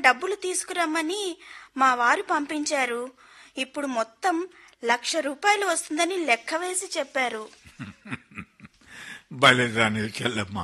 డబ్బులు తీసుకురమ్మని మా వారు పంపించారు ఇప్పుడు మొత్తం లక్ష రూపాయలు వస్తుందని లెక్క వేసి చెప్పారు బలిదాని చెల్లెమ్మ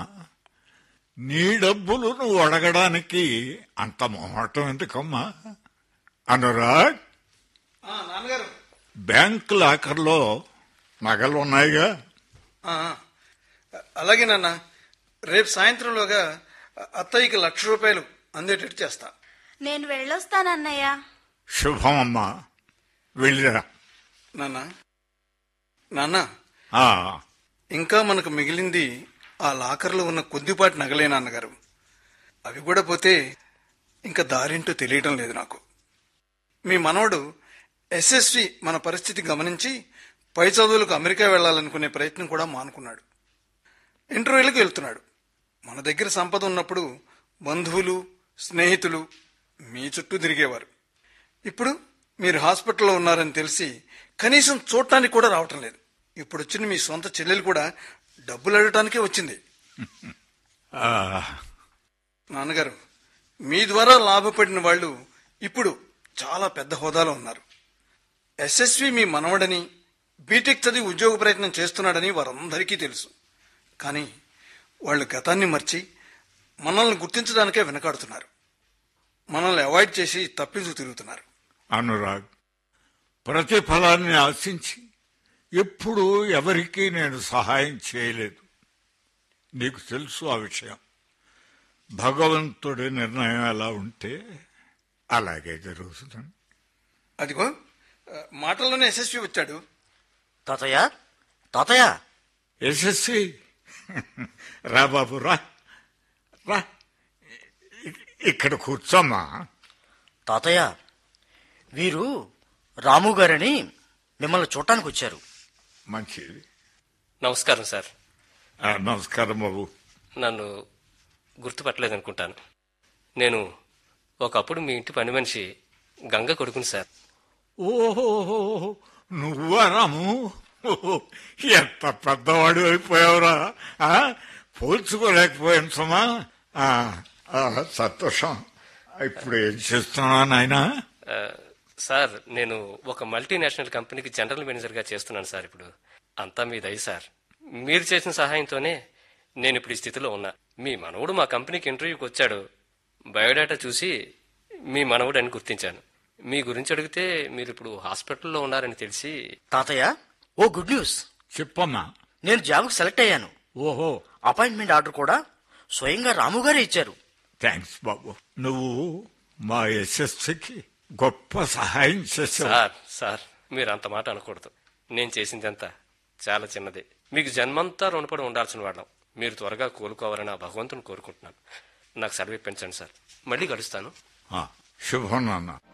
నీ డబ్బులు నువ్వు అడగడానికి అంత మొహటం ఎందుకమ్మా అనురాగ్ ఆ, నాన్నగారు బ్యాంక్ లాకర్లో నగలు ఉన్నాయిగా ఆ, అలాగే నాన్న రేపు సాయంత్రంలోగా అత్తయ్యకి లక్ష రూపాయలు అందేటట్టు చేస్తా నేను వెళ్ళొస్తానన్నయ్య శుభం అమ్మా వెళ్ళిరా నాన్న నాన్న ఆ, ఇంకా మనకు మిగిలింది ఆ లాకర్లో ఉన్న కొద్దిపాటి నగలే నాన్నగారు అవి కూడా పోతే ఇంకా దారింటో తెలియటం లేదు నాకు మీ మనవడు ఎస్ఎస్వి మన పరిస్థితి గమనించి పై చదువులకు అమెరికా వెళ్ళాలనుకునే ప్రయత్నం కూడా మానుకున్నాడు ఇంటర్వ్యూలకు వెళ్తున్నాడు మన దగ్గర సంపద ఉన్నప్పుడు బంధువులు స్నేహితులు మీ చుట్టూ తిరిగేవారు ఇప్పుడు మీరు హాస్పిటల్లో ఉన్నారని తెలిసి కనీసం చూడటానికి కూడా రావటం లేదు ఇప్పుడు వచ్చిన మీ సొంత చెల్లెలు కూడా డబ్బులు అడగటానికే వచ్చింది ఆ, నాన్నగారు మీ ద్వారా లాభపడిన వాళ్ళు ఇప్పుడు చాలా పెద్ద హోదాలో ఉన్నారు ఎస్ఎస్వి మీ మనవడని బీటెక్ చదివి ఉద్యోగ ప్రయత్నం చేస్తున్నాడని వారందరికీ తెలుసు కానీ వాళ్ళు గతాన్ని మర్చి మనల్ని గుర్తించడానికే వెనకాడుతున్నారు మనల్ని అవాయిడ్ చేసి తప్పించు తిరుగుతున్నారు అనురాగ్ ప్రతిఫలాన్ని ఆశించి ఎప్పుడూ ఎవరికీ నేను సహాయం చేయలేదు నీకు తెలుసు ఆ విషయం భగవంతుడి నిర్ణయం ఎలా ఉంటే అలాగే జరుగుతుంది అదిగో ఆ, మాటల్లోనే యశస్వి వచ్చాడు తాతయ్య తాతయ్య యశస్వి రా బాబు రా రా ఇ- ఇక్కడ కూర్చోమ్మా తాతయ్య వీరు రాము గారని మిమ్మల్ని చూడటానికి వచ్చారు మంచిది నమస్కారం సార్ ఆ, నమస్కారం బాబు నన్ను గుర్తుపట్టలేదనుకుంటాను నేను ఒకప్పుడు మీ ఇంటి పని మనిషి గంగ కొడుకుని సార్ ఓహో నువ్వా రాము ఓహో, ఎంత పెద్దవాడు అయిపోయావురా ఆ, పోల్చుకోలేకపోయాను సుమా ఆ, ఆ, సంతోషం ఇప్పుడు ఏం చేస్తున్నా నాయనా ఆ, సార్ నేను ఒక మల్టీనేషనల్ కంపెనీకి జనరల్ మేనేజర్గా చేస్తున్నాను సార్ ఇప్పుడు అంతా మీ దయ సార్ మీరు చేసిన సహాయంతోనే నేను ఇప్పుడు ఈ స్థితిలో ఉన్నా మీ మనవడు మా కంపెనీకి ఇంటర్వ్యూకి వచ్చాడు బయోడేటా చూసి మీ మనవడు అని గుర్తించాను మీ గురించి అడిగితే మీరు ఇప్పుడు హాస్పిటల్లో ఉన్నారని తెలిసి తాతయ్య ఓ గుడ్ న్యూస్ చెప్పమ్మా నేను జాబ్కి సెలెక్ట్ అయ్యాను ఓహో అపాయింట్మెంట్ ఆర్డర్ కూడా స్వయంగా రాము గారే ఇచ్చారు థ్యాంక్స్ బాబు నువ్వు మా యశస్సుకి గొప్ప సహాయం చేసావు సార్ సార్ మీరు అంత మాట అనకూడదు నేను చేసిందంతా చాలా చిన్నదే మీకు జన్మంతా రుణపడి ఉండాల్సిన వాళ్ళం మీరు త్వరగా కోలుకోవాలని ఆ భగవంతుని కోరుకుంటున్నాను నాకు సెలవు ఇప్పించండి సార్ మళ్ళీ కలుస్తాను ఆ, శుభం నాన్న